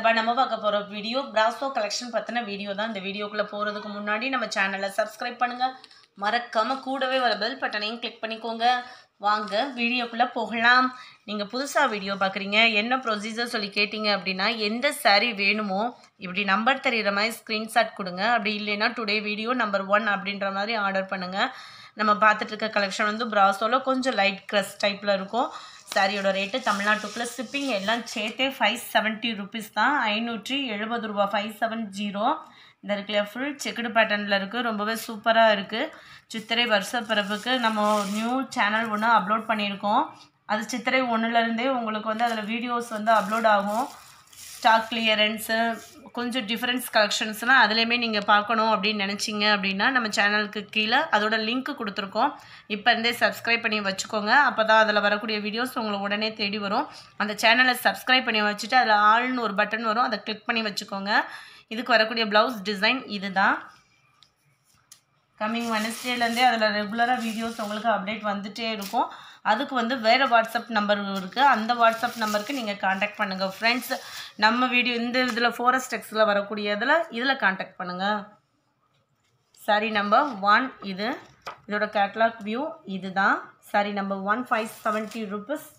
இப்போ நம்ம பார்க்க போகிற வீடியோ பிராசோ கலெக்ஷன் பற்றின வீடியோ தான் இந்த வீடியோக்குள்ளே போகிறதுக்கு முன்னாடி நம்ம சேனலை சப்ஸ்கிரைப் பண்ணுங்கள் மறக்காமல் கூடவே வர பெல் பட்டனையும் கிளிக் பண்ணிக்கோங்க வாங்க வீடியோக்குள்ளே போகலாம் நீங்கள் புதுசாக வீடியோ பார்க்குறீங்க என்ன ப்ரொசீஜர் சொல்லி கேட்டிங்க அப்படின்னா எந்த saree வேணுமோ இப்படி நம்பர் தெரிகிற மாதிரி ஸ்க்ரீன்ஷாட் கொடுங்க அப்படி இல்லைன்னா டுடே வீடியோ நம்பர் ஒன் அப்படின்ற மாதிரி ஆர்டர் பண்ணுங்கள் நம்ம பார்த்துட்டு இருக்க கலெக்ஷன் வந்து பிராசோவில் கொஞ்சம் லைட் க்ரஸ் டைப்பில் இருக்கும் சாரியோட ரேட்டு தமிழ்நாட்டுக்குள்ளே ஷிப்பிங் எல்லாம் சேர்த்தே ஃபைவ் செவன்ட்டி ருபீஸ் தான் ஐநூற்றி எழுபது ரூபா ஃபைவ் செவன் ஜீரோ இந்த இருக்குல்ல ஃபுல் செக்குடு பேட்டர்னில் இருக்குது ரொம்பவே சூப்பராக இருக்குது சித்திரை வருஷ பிறப்புக்கு நம்ம நியூ சேனல் ஒன்று அப்லோட் பண்ணியிருக்கோம் அது சித்திரை ஒன்றுலேருந்தே உங்களுக்கு வந்து அதில் வீடியோஸ் வந்து அப்லோட் ஆகும் ஸ்டாக் கிளியரன்ஸு கொஞ்சம் டிஃப்ரென்ஸ் கலெக்ஷன்ஸ்னால் அதுலேயுமே நீங்கள் பார்க்கணும் அப்படின்னு நினச்சிங்க அப்படின்னா நம்ம சேனலுக்கு கீழே அதோட லிங்க் கொடுத்துருக்கோம் இப்போ இருந்தே சப்ஸ்கிரைப் பண்ணி வச்சுக்கோங்க அப்போ தான் அதில் வரக்கூடிய வீடியோஸ் உங்களுக்கு உடனே தேடி வரும் அந்த சேனலை சப்ஸ்கிரைப் பண்ணி வச்சுட்டு அதில் ஆல்னு ஒரு பட்டன் வரும் அதை கிளிக் பண்ணி வச்சுக்கோங்க இதுக்கு வரக்கூடிய ப்ளவுஸ் டிசைன் இதுதான் கம்மிங் வெனஸ்டேலேருந்தே அதில் ரெகுலராக வீடியோஸ் உங்களுக்கு அப்டேட் வந்துகிட்டே இருக்கும் அதுக்கு வந்து வேறு வாட்ஸ்அப் நம்பர் இருக்குது அந்த வாட்ஸ்அப் நம்பருக்கு நீங்கள் காண்டாக்ட் பண்ணுங்கள் ஃப்ரெண்ட்ஸ் நம்ம வீடியோ இந்த இதில் ஃபோரஸ்ட் டெக்ஸில் வரக்கூடிய இதில் இதில் காண்டாக்ட் பண்ணுங்கள் சாரி நம்பர் ஒன் இது இதோட கேட்லாக் வியூ இதுதான் sari number one five seventy rupees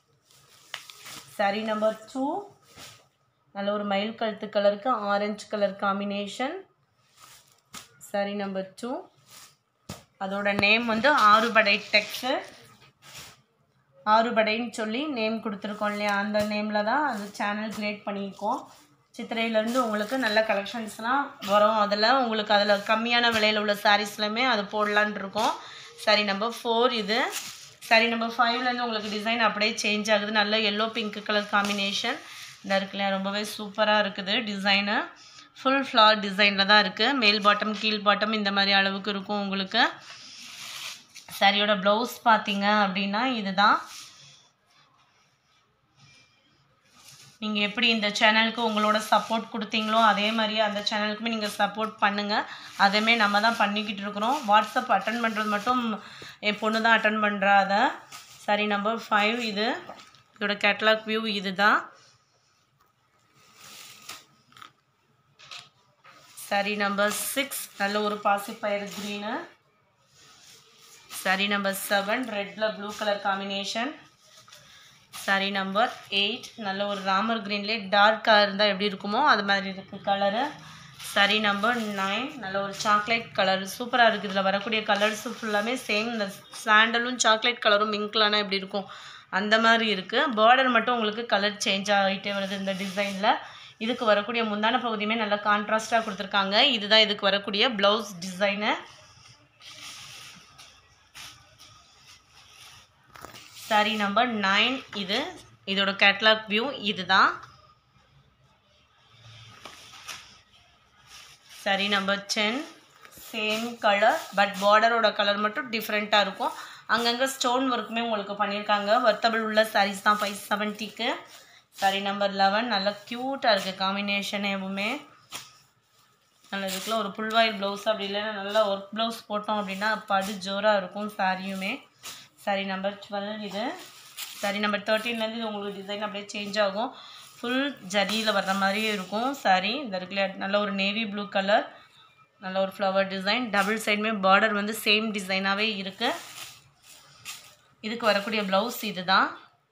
sari number two நல்ல ஒரு மயில் கழுத்து கலருக்கு orange colour combination sari number two அதோட நேம் வந்து ஆறுபடை டெக்ஸு ஆறுபடைன்னு சொல்லி நேம் கொடுத்துருக்கோம் இல்லையா அந்த நேமில் தான் அது சேனல் கிரியேட் பண்ணியிருக்கோம் சித்திரையிலேருந்து உங்களுக்கு நல்ல கலெக்ஷன்ஸ்லாம் வரும் அதில் உங்களுக்கு அதில் கம்மியான விலையில் உள்ள சாரீஸ்லையுமே அது போடலான் இருக்கோம் சாரி நம்பர் ஃபோர் இது சாரி நம்பர் ஃபைவ்லேருந்து உங்களுக்கு டிசைன் அப்படியே சேஞ்ச் ஆகுது நல்ல எல்லோ பிங்க் கலர் காம்பினேஷன் இந்த இருக்குல்ல ரொம்பவே சூப்பராக இருக்குது டிசைனு ஃபுல் ஃப்ளார் டிசைனில் தான் இருக்குது மேல் பாட்டம் கீழ் பாட்டம் இந்த மாதிரி அளவுக்கு இருக்கும் உங்களுக்கு சாரியோட ப்ளவுஸ் பார்த்தீங்க அப்படின்னா இதுதான் நீங்கள் எப்படி இந்த சேனலுக்கு உங்களோட சப்போர்ட் கொடுத்தீங்களோ அதே மாதிரி அந்த சேனலுக்குமே நீங்கள் சப்போர்ட் பண்ணுங்கள் அதுவுமே நம்ம தான் பண்ணிக்கிட்டு இருக்கிறோம் வாட்ஸ்அப் அட்டன் பண்ணுறது மட்டும் என் பொண்ணு தான் அட்டன் பண்ணுறா அதை சரி நம்பர் ஃபைவ் இது இதோட கேட்லாக் வியூ இது தான் சரி நம்பர் சிக்ஸ் நல்ல ஒரு பாசிப்பயிர் க்ரீனு சரி நம்பர் செவன் ரெட்டில் blue colour combination sari number eight நல்ல ஒரு ராமர் க்ரீன்லேயே டார்க்காக இருந்தால் எப்படி இருக்குமோ அது மாதிரி இருக்குது கலரு சரி நம்பர் நைன் நல்ல ஒரு சாக்லேட் கலர் சூப்பராக இருக்குது இதில் வரக்கூடிய கலர்ஸு ஃபுல்லாமே சேம் இந்த சாண்டலும் சாக்லேட் கலரும் மிங்க்லானா எப்படி இருக்கும் அந்த மாதிரி இருக்குது பார்டர் மட்டும் உங்களுக்கு கலர் சேஞ்ச் ஆகிட்டே வருது இந்த டிசைனில் இதுக்கு வரக்கூடிய முந்தான பகுதியுமே நல்லா கான்ட்ராஸ்ட்டாக கொடுத்துருக்காங்க இதுதான் இதுக்கு வரக்கூடிய blouse design sari number nine இது இதோட கேட்லாக் வியூ இதுதான் sari number ten same colour but பார்டரோட கலர் மட்டும் டிஃப்ரெண்ட்டாக இருக்கும் அங்கங்கே ஸ்டோன் ஒர்க்குமே உங்களுக்கு பண்ணியிருக்காங்க வர்த்தபிள் உள்ள சாரீஸ் தான் ஃபைவ் செவன்ட்டிக்கு சாரி நம்பர் லெவன் நல்லா க்யூட்டாக இருக்குது காம்பினேஷன் எதுவுமே நல்ல இதுக்குள்ள ஒரு புல்வாயில் ப்ளவுஸ் அப்படி இல்லைன்னா நல்லா ஒர்க் ப்ளவுஸ் போட்டோம் அப்படின்னா படு ஜோராக இருக்கும் சாரியுமே சாரி நம்பர் டுவெல் இது சாரி நம்பர் தேர்ட்டீன்லேருந்து இது உங்களுக்கு டிசைன் அப்படியே சேஞ்ச் ஆகும் ஃபுல் ஜரியில் வர்ற மாதிரியே இருக்கும் சாரி இந்த இருக்குல்ல நல்ல ஒரு நேவி ப்ளூ கலர் நல்ல ஒரு ஃப்ளவர் டிசைன் டபுள் சைடுமே பார்டர் வந்து சேம் டிசைனாகவே இருக்குது இதுக்கு வரக்கூடிய ப்ளவுஸ் இது தான்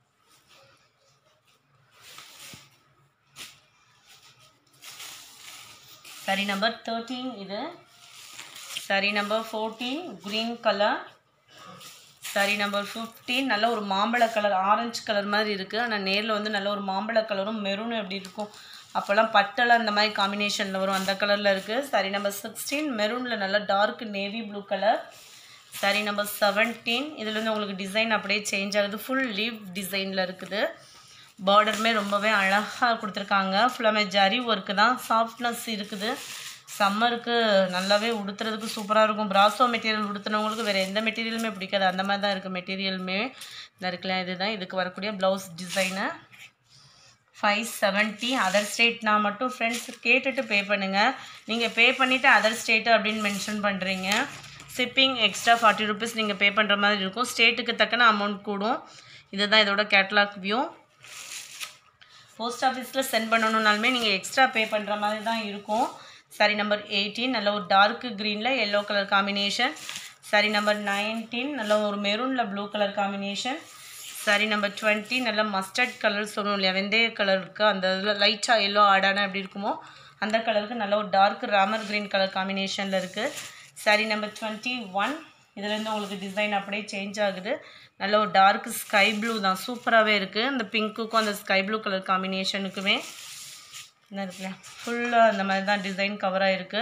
சாரி நம்பர் தேர்ட்டீன் இது sari number fourteen green colour sari number fifteen நல்ல ஒரு மாம்பழ கலர் ஆரஞ்சு கலர் மாதிரி இருக்குது ஆனால் நேரில் வந்து நல்ல ஒரு மாம்பழ கலரும் மெரூனும் எப்படி இருக்கும் அப்போல்லாம் பட்டெல்லாம் இந்த மாதிரி காம்பினேஷனில் வரும் அந்த கலரில் இருக்குது சாரி நம்பர் சிக்ஸ்டீன் மெரூனில் நல்ல dark navy blue colour sari number seventeen இதில் வந்து உங்களுக்கு டிசைன் அப்படியே சேஞ்ச் ஆகுது ஃபுல் லீவ் டிசைனில் இருக்குது பார்டருமே ரொம்பவே அழகாக கொடுத்துருக்காங்க ஃபுல்லாமே ஜரி ஒர்க்கு தான் சாஃப்ட்னஸ் இருக்குது சம்மருக்கு நல்லாவே உடுத்துறதுக்கு சூப்பராக இருக்கும் பிராசோ மெட்டீரியல் உடுத்துனவங்களுக்கு வேறு எந்த மெட்டீரியலுமே பிடிக்காது அந்த மாதிரி தான் இருக்குது மெட்டீரியலுமே இந்த இருக்கலாம் இதுதான் இதுக்கு வரக்கூடிய blouse design five seventy other ஸ்டேட்னா மட்டும் ஃப்ரெண்ட்ஸ் கேட்டுட்டு பே பண்ணுங்கள் நீங்கள் பே பண்ணிவிட்டு அதர் ஸ்டேட்டு அப்படின்னு மென்ஷன் பண்ணுறீங்க ஷிப்பிங் எக்ஸ்ட்ரா ஃபார்ட்டி ருபீஸ் நீங்கள் பே பண்ணுற மாதிரி இருக்கும் ஸ்டேட்டுக்கு தக்கன அமௌண்ட் கூடும் இதுதான் இதோட கேட்லாக் வியூ போஸ்ட் ஆஃபீஸில் சென்ட் பண்ணணுன்னாலுமே நீங்கள் எக்ஸ்ட்ரா பே பண்ணுற மாதிரி தான் இருக்கும் சாரி நம்பர் எயிட்டீன் நல்ல ஒரு டார்க் க்ரீனில் yellow colour combination sari number nineteen நல்ல ஒரு மெரூனில் blue colour combination sari number twenty நல்ல மஸ்டர்ட் கலர் சொல்லணும் இல்லையா வெந்தய கலருக்கு அந்த இதில் லைட்டாக எல்லோ ஆடான எப்படி இருக்குமோ அந்த கலருக்கு நல்ல ஒரு டார்க் ராமர் க்ரீன் கலர் காம்பினேஷனில் இருக்குது சாரி நம்பர் டுவெண்ட்டி ஒன் இதுலேருந்து உங்களுக்கு டிசைன் அப்படியே சேஞ்ச் ஆகுது நல்ல ஒரு டார்க் ஸ்கை ப்ளூ தான் சூப்பராகவே இருக்குது அந்த பிங்க்குக்கும் அந்த ஸ்கை ப்ளூ கலர் காம்பினேஷனுக்குமே என்ன இருக்குல்ல ஃபுல்லாக அந்த மாதிரி தான் டிசைன் கவராக இருக்குது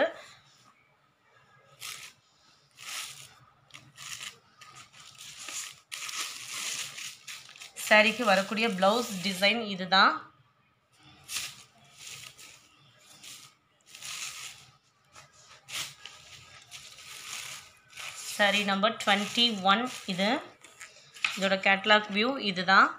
சாரிக்கு வரக்கூடிய ப்ளவுஸ் டிசைன் இதுதான் சாரி நம்பர் டுவெண்ட்டி ஒன் இது இதோட கேட்லாக் வியூ இதுதான்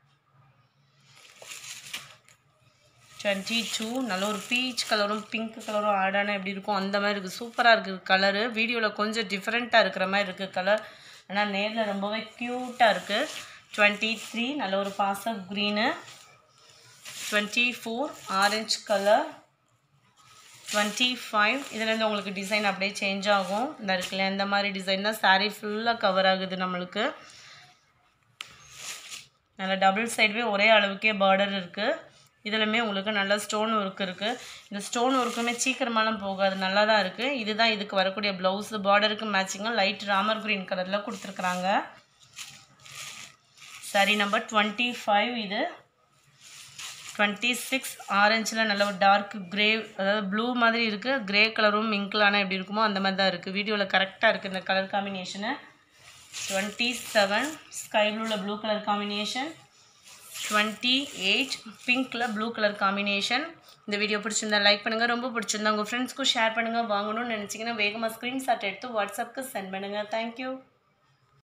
டுவெண்ட்டி டூ நல்ல ஒரு பீச் கலரும் பிங்க் கலரும் ஆடான எப்படி இருக்கும் அந்த மாதிரி இருக்குது சூப்பராக இருக்குது கலரு வீடியோவில் கொஞ்சம் டிஃப்ரெண்ட்டாக இருக்கிற மாதிரி இருக்குது கலர் ஆனால் நேரில் ரொம்பவே க்யூட்டாக இருக்குது டுவெண்ட்டி த்ரீ நல்ல ஒரு பாஸ் ஆஃப் green twenty four orange colour twenty five இதுலேருந்து உங்களுக்கு டிசைன் அப்படியே சேஞ்ச் ஆகும் இந்த இருக்குல்ல இந்த மாதிரி டிசைன் தான் சாரீ ஃபுல்லாக கவர் ஆகுது நம்மளுக்கு நல்ல டபுள் சைடுவே ஒரே அளவுக்கே பார்டர் இருக்குது இதுலையுமே உங்களுக்கு நல்ல ஸ்டோன் ஒர்க் இருக்குது இந்த ஸ்டோன் ஒர்க்குமே சீக்கிரமாலாம் போகாது நல்லா தான் இருக்குது இதுதான் இதுக்கு வரக்கூடிய ப்ளவுஸு பார்டருக்கு மேட்சிங்காக லைட் ராமர் க்ரீன் கலரில் கொடுத்துருக்குறாங்க சாரி நம்பர் டுவெண்ட்டி ஃபைவ் இது டுவெண்ட்டி சிக்ஸ் ஆரஞ்சில் நல்ல ஒரு டார்க் க்ரே அதாவது ப்ளூ மாதிரி இருக்குது க்ரே கலரும் மிங்க்லான எப்படி இருக்குமோ அந்த மாதிரி தான் இருக்குது வீடியோவில் கரெக்டாக இருக்குது இந்த colour combination twenty seven sky ப்ளூவில் blue colour combination twenty eight பிங்க்கில் ப்ளூ கலர் காம்பினேஷன் இந்த வீடியோ பிடிச்சிருந்தா லைக் பண்ணுங்கள் ரொம்ப பிடிச்சிருந்தா உங்கள் ஃப்ரெண்ட்ஸ்க்கும் ஷேர் பண்ணுங்கள் வாங்கணும்னு நினச்சிங்கன்னா வேகமாக ஸ்க்ரீன்ஷாட் எடுத்து வாட்ஸ்அப்புக்கு சென்ட் பண்ணுங்கள் தேங்க்யூ